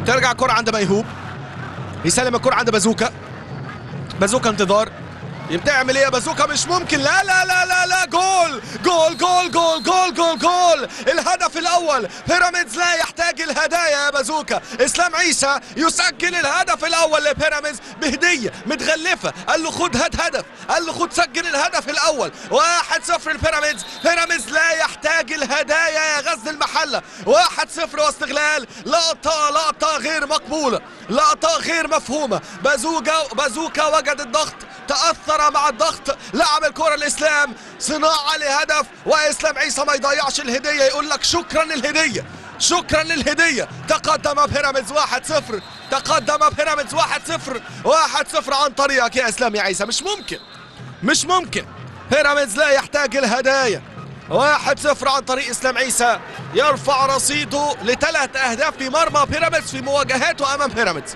ترجع كرة عند ميهوب يسلم الكرة عند بازوكا بازوكا انتظار بتعمل ايه يا بازوكا مش ممكن لا لا لا لا لا جول جول جول جول جول جول جول الهدف الاول بيراميدز لا يحتاج الهدايا يا بازوكا اسلام عيسى يسجل الهدف الاول لبيراميدز بهديه متغلفه قال له خد هات هدف قال له خد سجل الهدف الاول 1-0 لبيراميدز بيراميدز لا يحتاج الهدايا يا غزل المحله 1-0 واستغلال لقطه لقطه غير مقبوله لقطه غير مفهومه بازوكا بازوكا وجد الضغط تأثر مع الضغط لعب الكرة الإسلام صناعة لهدف وإسلام عيسى ما يضيعش الهدية يقول لك شكرا للهدية شكرا للهدية تقدم بيراميدز 1-0 تقدم بيراميدز 1-0 1-0 عن طريقك يا إسلام يا عيسى مش ممكن مش ممكن بيراميدز لا يحتاج الهدايا 1-0 عن طريق اسلام عيسى يرفع رصيده لثلاث اهداف في مرمى بيراميدز في مواجهاته امام بيراميدز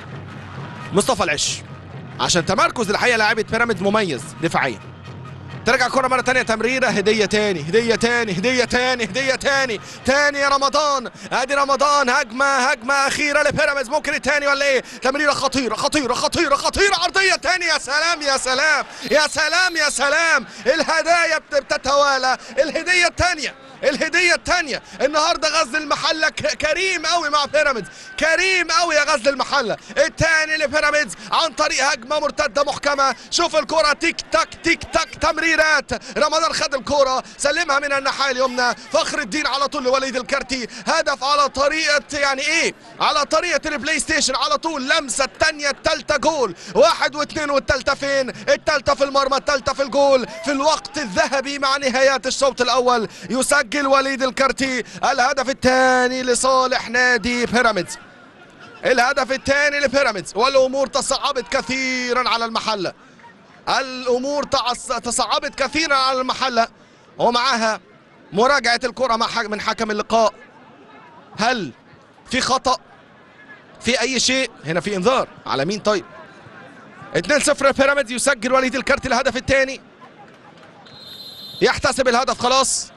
مصطفى العش عشان تمركز الحقيقه لاعيبه بيراميدز مميز دفاعيا ترجع كرة مرة تانية تمريرة هدية تاني هدية تاني هدية تاني هدية تاني تاني يا رمضان ادي رمضان هجمة هجمة أخيرة لبيراميدز ممكن التاني ولا ايه تمريرة خطيرة خطيرة خطيرة خطيرة عرضية تاني يا سلام يا سلام يا سلام يا سلام الهدايا بت- بتتوالى الهدية التانية الهدية التانية النهاردة غزل المحلة ك- كريم قوي مع بيراميدز كريم قوي يا غزل المحلة التاني لبيراميدز عن طريق هجمة مرتدة محكمة شوف الكرة تيك تاك تيك تاك تمريرات رمضان خد الكرة سلمها من الناحية اليمنى فخر الدين على طول لوليد الكارتي هدف على طريقة يعني ايه على طريقة البلاي ستيشن على طول لمسة التانية التالتة جول واحد واثنين والتالتة فين التالتة في المرمى التالتة في الجول في الوقت الذهبي مع نهايات الشوط الأول يسجل وليد الكارتي الهدف الثاني لصالح نادي بيراميدز الهدف الثاني لبيراميدز والامور تصعبت كثيرا على المحله الامور تعص- تصعبت كثيرا على المحله ومعها مراجعه الكره مع حك- من حكم اللقاء هل في خطا في اي شيء هنا في انذار على مين طيب 2-0 بيراميدز يسجل وليد الكارت الهدف الثاني يحتسب الهدف خلاص